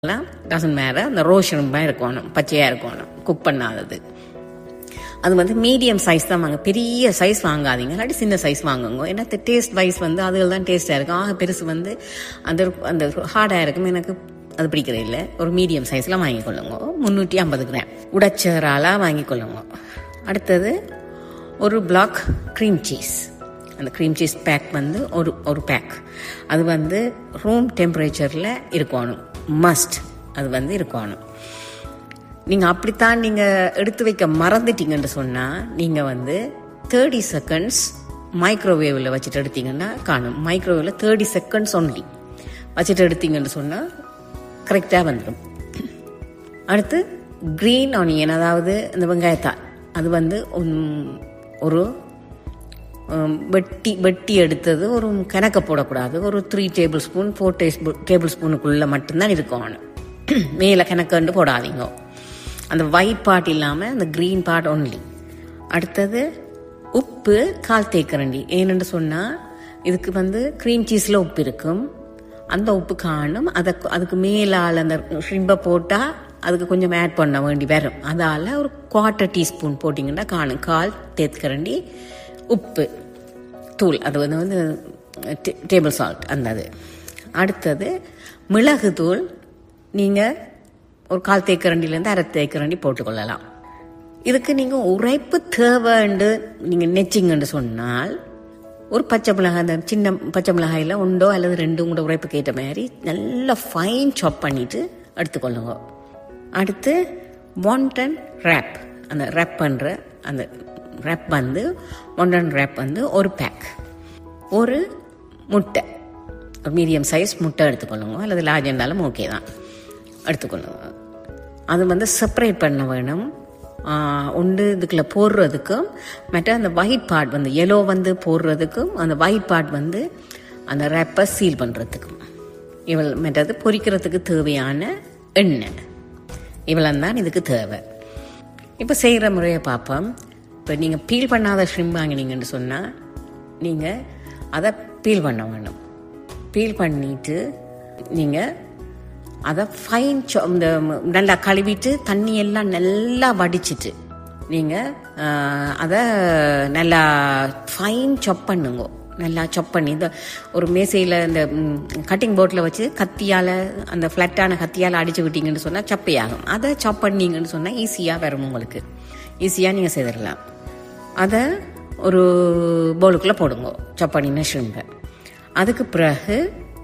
எல்லாம் டசன் மேலே அந்த ரோஷனுமாக இருக்கணும் பச்சையாக இருக்கணும் குக் பண்ணாதது அது வந்து மீடியம் சைஸ் தான் வாங்க பெரிய சைஸ் வாங்காதீங்க இல்லாட்டி சின்ன சைஸ் வாங்குங்க ஏன்னா டேஸ்ட் வைஸ் வந்து அதுகள் தான் டேஸ்ட்டாக இருக்கும் ஆக பெருசு வந்து அந்த அந்த ஹார்டாக இருக்கும் எனக்கு அது பிடிக்கிறது இல்லை ஒரு மீடியம் சைஸில் வாங்கிக்கொள்ளுங்க முந்நூற்றி ஐம்பது கிராம் உடைச்சராலாக வாங்கிக்கொள்ளுங்க அடுத்தது ஒரு பிளாக் க்ரீம் சீஸ் அந்த க்ரீம் சீஸ் பேக் வந்து ஒரு ஒரு பேக் அது வந்து ரூம் டெம்பரேச்சரில் இருக்கணும் மஸ்ட் அது வந்து இருக்கணும் நீங்கள் அப்படித்தான் நீங்கள் எடுத்து வைக்க மறந்துட்டீங்கன்னு சொன்னால் நீங்கள் வந்து தேர்ட்டி செகண்ட்ஸ் மைக்ரோவேவில் வச்சுட்டு எடுத்தீங்கன்னா காணும் மைக்ரோவேவில் தேர்ட்டி செகண்ட்ஸ் ஒன்லி வச்சுட்டு எடுத்தீங்கன்னு சொன்னால் கரெக்டாக வந்துடும் அடுத்து க்ரீன் ஆனியன் அதாவது இந்த வெங்காயத்தாள் அது வந்து உம், ஒரு உம், வெட்டி வெட்டி எடுத்தது ஒரு கணக்க போடக்கூடாது ஒரு three tablespoon four table ஸ்பூனுக்குள்ளே மட்டும்தான் இருக்கணும் மேலே கணக்குண்டு போடாதீங்க அந்த ஒயிட் பார்ட் இல்லாமல் அந்த க்ரீன் பார்ட் ஒன்லி அடுத்தது உப்பு கால் தேக்கரண்டி ஏன்னு சொன்னால் இதுக்கு வந்து க்ரீம் சீஸில் உப்பு இருக்கும் அந்த உப்பு காணும் அதை அதுக்கு மேலால் அந்த ஷ்ரிம்பை போட்டால் அதுக்கு கொஞ்சம் ஆட் பண்ண வேண்டி வரும் அதால் ஒரு குவார்ட்டர் டீஸ்பூன் போட்டிங்கன்னா காணும் கால் தேக்கரண்டி உப்பு தூள் அது வந்து வந்து டேபிள் சால்ட் அந்த அது அடுத்தது மிளகு தூள் நீங்கள் ஒரு கால் தேக்கரண்டிலேருந்து அரை தேக்கரண்டி போட்டுக்கொள்ளலாம் இதுக்கு நீங்கள் உரைப்பு தேவைண்டு நீங்கள் நெச்சிங்கன்னு சொன்னால் ஒரு பச்சை மிளகாய் அந்த சின்ன பச்சை மிளகாயில் ஒன்றோ அல்லது ரெண்டும் கூட உரைப்புக்கு ஏற்ற மாதிரி நல்லா ஃபைன் சாப் பண்ணிட்டு எடுத்துக்கொள்ளுங்க அடுத்து வாண்டன் ரேப் அந்த ரேப் பண்ணுற அந்த ரேப் வந்து வாண்டன் ரேப் வந்து ஒரு பேக் ஒரு முட்டை மீடியம் சைஸ் முட்டை எடுத்துக்கொள்ளுங்க அல்லது லார்ஜ் இருந்தாலும் ஓகே தான் எடுத்துக்கொள்ளுங்க அது வந்து செப்பரேட் பண்ண வேணும் ஒன்று இதுக்குள்ள போடுறதுக்கும் மற்ற அந்த ஒயிட் பார்ட் வந்து எல்லோ வந்து போடுறதுக்கும் அந்த ஒயிட் பார்ட் வந்து அந்த ரேப்பை சீல் பண்ணுறதுக்கும் இவள் மற்றது பொரிக்கிறதுக்கு தேவையான எண்ணெய் இவ்வளவு தான் இதுக்கு தேவை இப்போ செய்கிற முறையை பார்ப்போம் இப்போ நீங்கள் பீல் பண்ணாத ஷ்ரிம் வாங்கினீங்கன்னு சொன்னால் நீங்கள் அதை பீல் பண்ண வேணும் பீல் பண்ணிட்டு நீங்கள் அதை ஃபைன் இந்த நல்லா கழுவிட்டு தண்ணி எல்லாம் நல்லா வடிச்சிட்டு நீங்கள் அதை நல்லா ஃபைன் சாப் பண்ணுங்க நல்லா சாப் பண்ணி இந்த ஒரு மேசையில் இந்த கட்டிங் போர்டில் வச்சு கத்தியால் அந்த ஃப்ளட்டான கத்தியால் அடிச்சு விட்டீங்கன்னு சொன்னால் சப்பையாகும் அதை சாப் பண்ணீங்கன்னு சொன்னால் ஈஸியாக வரும் உங்களுக்கு ஈஸியாக நீங்கள் செய்திடலாம் அதை ஒரு பவுலுக்குள்ளே போடுங்க சாப் பண்ணின ஷ்ரிம்பை அதுக்கு பிறகு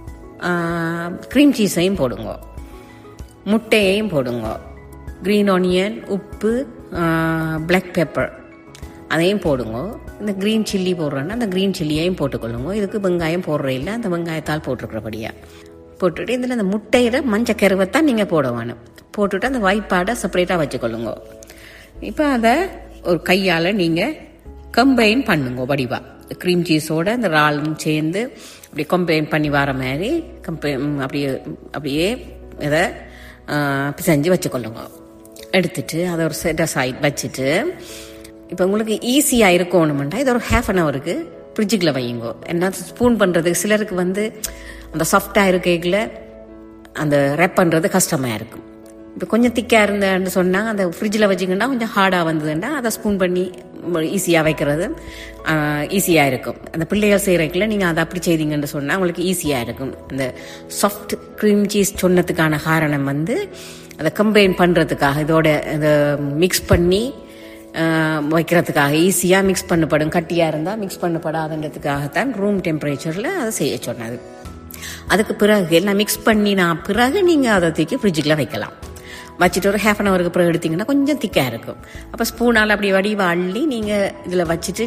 க்ரீம் சீஸையும் போடுங்க முட்டையையும் போடுங்க க்ரீன் ஆனியன் உப்பு பிளாக் பெப்பர் அதையும் போடுங்க இந்த க்ரீன் சில்லி போடுறோன்னா அந்த க்ரீன் சில்லியையும் போட்டுக்கொள்ளுங்க இதுக்கு வெங்காயம் போடுற இல்லை அந்த வெங்காயத்தால் போட்டிருக்கிறபடியா போட்டுட்டு இதில் அந்த முட்டையில மஞ்சள் கருவைத்தான் நீங்கள் போட வேணும் போட்டுட்டு அந்த ஒயிட் பாடை செப்பரேட்டாக வச்சுக்கொள்ளுங்க இப்போ அதை ஒரு கையால் நீங்கள் கம்பைன் பண்ணுங்க வடிவா க்ரீம் சீஸோட அந்த ராலும் சேர்ந்து அப்படியே கம்பைன் பண்ணி வர மாதிரி கம்பை அப்படியே அப்படியே இதை பிசைஞ்சு வச்சுக்கொள்ளுங்க எடுத்துட்டு அதை ஒரு செட் சைட் வச்சுட்டு இப்போ உங்களுக்கு ஈஸியாக இருக்கணுமெண்டா இது ஒரு ஹாஃப் அன் ஹவருக்கு ஃப்ரிட்ஜுக்குள்ள வையுங்க என்ன ஸ்பூன் பண்ணுறதுக்கு சிலருக்கு வந்து அந்த சாஃப்டாக இருக்கையில் அந்த ரேப் பண்ணுறது கஷ்டமாக இருக்கும் இப்போ கொஞ்சம் திக்காக இருந்தேன்னு சொன்னால் அந்த ஃப்ரிட்ஜில் வச்சிங்கன்னா கொஞ்சம் ஹார்டாக வந்ததுன்னா அதை ஸ்பூன் பண்ணி ஈஸியாக வைக்கிறது ஈஸியாக இருக்கும் அந்த பிள்ளைகள் செய்கிறதுக்குள்ள நீங்கள் அதை அப்படி செய்தீங்கன்னு சொன்னால் உங்களுக்கு ஈஸியாக இருக்கும் அந்த சாஃப்ட் க்ரீம் சீஸ் சொன்னதுக்கான காரணம் வந்து அதை கம்பைன் பண்ணுறதுக்காக இதோட இதை மிக்ஸ் பண்ணி வைக்கிறதுக்காக ஈஸியாக மிக்ஸ் பண்ணப்படும் கட்டியாக இருந்தால் மிக்ஸ் பண்ணப்படாதுன்றதுக்காகத்தான் ரூம் டெம்பரேச்சரில் அதை செய்ய சொன்னது அதுக்கு பிறகு எல்லாம் மிக்ஸ் பண்ணி நான் பிறகு நீங்கள் அதை தூக்கி ஃப்ரிட்ஜுக்குள்ளே வைக்கலாம் வச்சுட்டு ஒரு ஹாஃப் அன் ஹவருக்கு பிறகு எடுத்தீங்கன்னா கொஞ்சம் திக்காக இருக்கும் அப்போ ஸ்பூனால் அப்படி வடிவா அள்ளி நீங்கள் இதில் வச்சுட்டு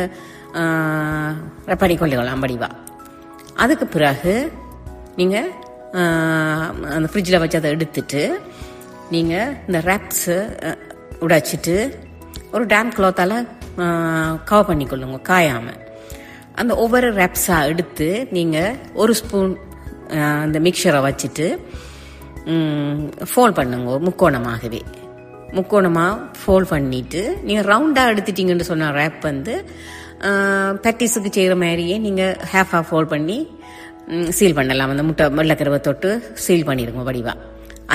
நீங்கள் பண்ணி கொள்ளலாம் வடிவா அதுக்கு பிறகு நீங்கள் அந்த ஃப்ரிட்ஜில் வச்சு அதை எடுத்துட்டு நீங்கள் இந்த ரேப்ஸு உடைச்சிட்டு ஒரு டேம் கிளாத்தால் கவர் பண்ணிக்கொள்ளுங்க காயாமல் அந்த ஒவ்வொரு ரேப்ஸாக எடுத்து நீங்கள் ஒரு ஸ்பூன் அந்த மிக்சரை வச்சுட்டு ஃபோல்ட் பண்ணுங்க முக்கோணமாகவே முக்கோணமாக ஃபோல்ட் பண்ணிவிட்டு நீங்கள் ரவுண்டாக எடுத்துட்டீங்கன்னு சொன்ன ரேப் வந்து பேட்டிஸுக்கு செய்கிற மாதிரியே நீங்கள் ஹாஃபாக ஃபோல்ட் பண்ணி சீல் பண்ணலாம் அந்த முட்டை வெள்ளைக்கருவை தொட்டு சீல் பண்ணிடுங்க வடிவா